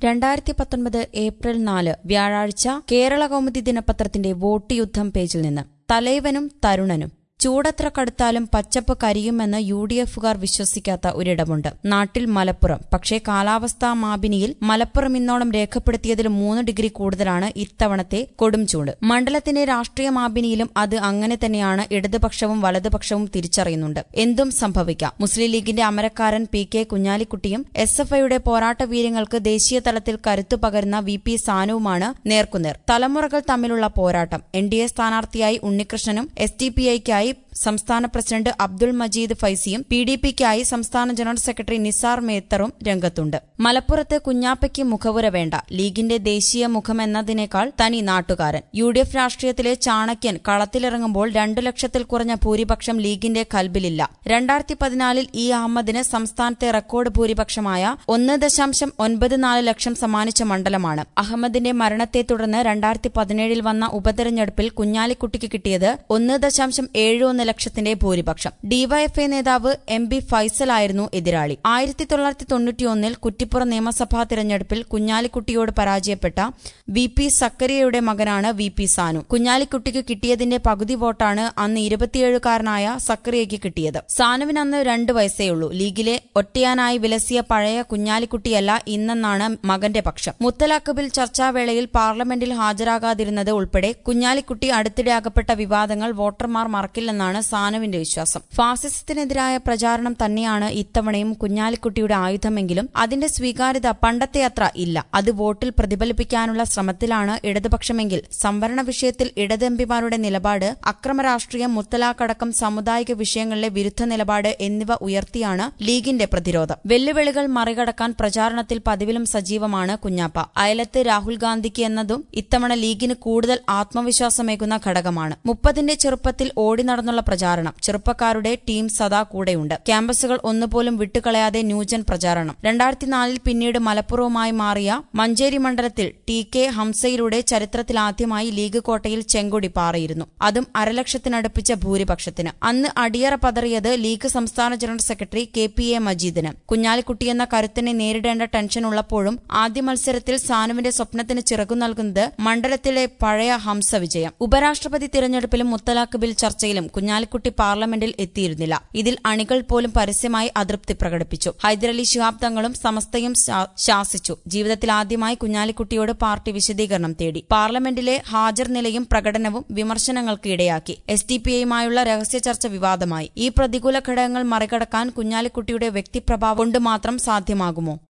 രണ്ടായിരത്തി പത്തൊൻപത് ഏപ്രിൽ നാല് വ്യാഴാഴ്ച കേരള കൗമുദി ദിനപത്രത്തിന്റെ വോട്ട് യുദ്ധം പേജിൽ നിന്ന് തലൈവനും തരുണനും ചൂടത്ര കടുത്താലും പച്ചപ്പ് കരിയുമെന്ന് യു ഡി എഫുകാർ വിശ്വസിക്കാത്ത ഒരിടമുണ്ട് നാട്ടിൽ മലപ്പുറം പക്ഷേ കാലാവസ്ഥാ മാപിനിയിൽ മലപ്പുറം ഇന്നോളം രേഖപ്പെടുത്തിയതിൽ മൂന്ന് ഡിഗ്രി കൂടുതലാണ് ഇത്തവണത്തെ കൊടും ചൂട് മണ്ഡലത്തിന്റെ രാഷ്ട്രീയ മാപിനിയിലും അത് അങ്ങനെ തന്നെയാണ് ഇടതുപക്ഷവും വലതുപക്ഷവും തിരിച്ചറിയുന്നുണ്ട് എന്തും സംഭവിക്കാം മുസ്ലിം ലീഗിന്റെ അമരക്കാരൻ പി കെ കുഞ്ഞാലിക്കുട്ടിയും എസ് എഫ് ഐയുടെ പോരാട്ട വീര്യങ്ങൾക്ക് ദേശീയ തലത്തിൽ കരുത്തു പകരുന്ന വി പി സാനുവുമാണ് നേർക്കുനേർ തലമുറകൾ തമ്മിലുള്ള പോരാട്ടം എൻ ഡി എ സ്ഥാനാർത്ഥിയായി ഉണ്ണികൃഷ്ണനും എസ് ഡി പി ഐക്കായി സംസ്ഥാന പ്രസിഡന്റ് അബ്ദുൾ മജീദ് ഫൈസിയും പി ഡി പിക്കായി സംസ്ഥാന ജനറൽ സെക്രട്ടറി നിസാർ മേത്തറും രംഗത്തുണ്ട് മലപ്പുറത്ത് കുഞ്ഞാപ്പയ്ക്ക് മുഖവുര വേണ്ട ലീഗിന്റെ ദേശീയ മുഖമെന്നതിനേക്കാൾ തനി നാട്ടുകാരൻ യു ഡി എഫ് രാഷ്ട്രീയത്തിലെ ചാണക്യൻ കളത്തിലിറങ്ങുമ്പോൾ രണ്ടു ലക്ഷത്തിൽ കുറഞ്ഞ ഭൂരിപക്ഷം ലീഗിന്റെ കൽബിലില്ല രണ്ടായിരത്തി പതിനാലിൽ ഇ അഹമ്മദിന് സംസ്ഥാനത്തെ റെക്കോർഡ് ഭൂരിപക്ഷമായ ഒന്ന് ദശാംശം ഒൻപത് നാല് ലക്ഷം സമ്മാനിച്ച മണ്ഡലമാണ് അഹമ്മദിന്റെ മരണത്തെ തുടർന്ന് രണ്ടായിരത്തി പതിനേഴിൽ വന്ന ഉപതെരഞ്ഞെടുപ്പിൽ കുഞ്ഞാലിക്കുട്ടിക്ക് കിട്ടിയത് ഒന്ന് ദശാംശം ഏഴ് ഒന്ന് ലക്ഷത്തിന്റെ ഭൂരിപക്ഷം ഡിവൈഎഫ്ഐ നേതാവ് എം ബി ഫൈസലായിരുന്നു എതിരാളി ആയിരത്തി തൊള്ളായിരത്തി തൊണ്ണൂറ്റിയൊന്നിൽ കുറ്റിപ്പുറം നിയമസഭാ തിരഞ്ഞെടുപ്പിൽ കുഞ്ഞാലിക്കുട്ടിയോട് പരാജയപ്പെട്ട വി പി സക്കരിയയുടെ മകനാണ് വി പി സാനു കുഞ്ഞാലിക്കുട്ടിക്ക് കിട്ടിയതിന്റെ പകുതി വോട്ടാണ് അന്ന് ഇരുപത്തിയേഴുകാരനായ സക്കറിയയ്ക്ക് കിട്ടിയത് സാനുവിന് അന്ന് രണ്ട് വയസ്സേയുള്ളൂ ലീഗിലെ ഒറ്റയാനായി വിലസിയ പഴയ കുഞ്ഞാലിക്കുട്ടിയല്ല ഇന്നെന്നാണ് മകന്റെ പക്ഷം മുത്തലാഖ് ബിൽ ചർച്ചാവേളയിൽ പാർലമെന്റിൽ ഹാജരാകാതിരുന്നത് ഉൾപ്പെടെ കുഞ്ഞാലിക്കുട്ടി അടുത്തിടെ അകപ്പെട്ട വിവാദങ്ങൾ വോട്ടർമാർ മറക്കില്ലെന്നാണ് സാനുവിന്റെ വിശ്വാസം ഫാസിസത്തിനെതിരായ പ്രചാരണം തന്നെയാണ് ഇത്തവണയും കുഞ്ഞാലിക്കുട്ടിയുടെ ആയുധമെങ്കിലും അതിന്റെ സ്വീകാര്യത പണ്ടത്തെ അത്ര ഇല്ല അത് വോട്ടിൽ പ്രതിഫലിപ്പിക്കാനുള്ള ശ്രമത്തിലാണ് ഇടതുപക്ഷമെങ്കിൽ സംവരണ വിഷയത്തിൽ ഇടതെമ്പിമാരുടെ നിലപാട് അക്രമരാഷ്ട്രീയം മുത്തലാഖടക്കം സാമുദായിക വിഷയങ്ങളിലെ വിരുദ്ധ നിലപാട് എന്നിവ ഉയർത്തിയാണ് ലീഗിന്റെ പ്രതിരോധം വെല്ലുവിളികൾ മറികടക്കാൻ പ്രചാരണത്തിൽ പതിവിലും സജീവമാണ് കുഞ്ഞാപ്പ അയലത്ത് രാഹുൽ ഗാന്ധിക്ക് എന്നതും ഇത്തവണ ലീഗിന് കൂടുതൽ ആത്മവിശ്വാസമേകുന്ന ഘടകമാണ് മുപ്പതിന്റെ ചെറുപ്പത്തിൽ ഓടി നടന്നുള്ള പ്രചാരണം ചെറുപ്പക്കാരുടെ ടീം സദാ കൂടെയുണ്ട് ക്യാമ്പസുകൾ ഒന്നുപോലും വിട്ടുകളയാതെ ന്യൂജൻ പ്രചാരണം രണ്ടായിരത്തിനാലിൽ പിന്നീട് മലപ്പുറവുമായി മാറിയ മഞ്ചേരി മണ്ഡലത്തിൽ ടി കെ ഹംസയിലൂടെ ചരിത്രത്തിലാദ്യമായി ലീഗ് കോട്ടയിൽ ചെങ്കൊടി പാറിയിരുന്നു അതും അരലക്ഷത്തിനടുപ്പിച്ച ഭൂരിപക്ഷത്തിന് അന്ന് അടിയറ പതറിയത് ലീഗ് സംസ്ഥാന general secretary K P A മജീദിന് കുഞ്ഞാലിക്കുട്ടി എന്ന കരുത്തിനെ നേരിടേണ്ട ടെൻഷൻ ഉള്ളപ്പോഴും ആദ്യ മത്സരത്തിൽ സാനുവിന്റെ സ്വപ്നത്തിന് ചിറകു നൽകുന്നത് മണ്ഡലത്തിലെ പഴയ ഹംസ വിജയം ഉപരാഷ്ട്രപതി തിരഞ്ഞെടുപ്പിലും മുത്തലാഖ് ബിൽ ചർച്ചയിലും കുഞ്ഞാലിക്കുട്ടി പാർലമെന്റിൽ എത്തിയിരുന്നില്ല ഇതിൽ അണികൾ പോലും പരസ്യമായി അതൃപ്തി പ്രകടിപ്പിച്ചു ഹൈദരലി ശിഹാബ് തങ്ങളും സമസ്തയും ശാ- ശാസിച്ചു ജീവിതത്തിൽ ആദ്യമായി കുഞ്ഞാലിക്കുട്ടിയോട് പാർട്ടി വിശദീകരണം തേടി പാർലമെന്റിലെ ഹാജർ നിലയും പ്രകടനവും വിമർശനങ്ങൾക്ക് ഇടയാക്കി എസ് ഡി പി ഐയുമായുള്ള രഹസ്യ ചർച്ച വിവാദമായി ഈ പ്രതികൂല ഘടകങ്ങൾ മറികടക്കാൻ കുഞ്ഞാലിക്കുട്ടിയുടെ വ്യക്തിപ്രഭാവം കൊണ്ട് മാത്രം സാധ്യമാകുമോ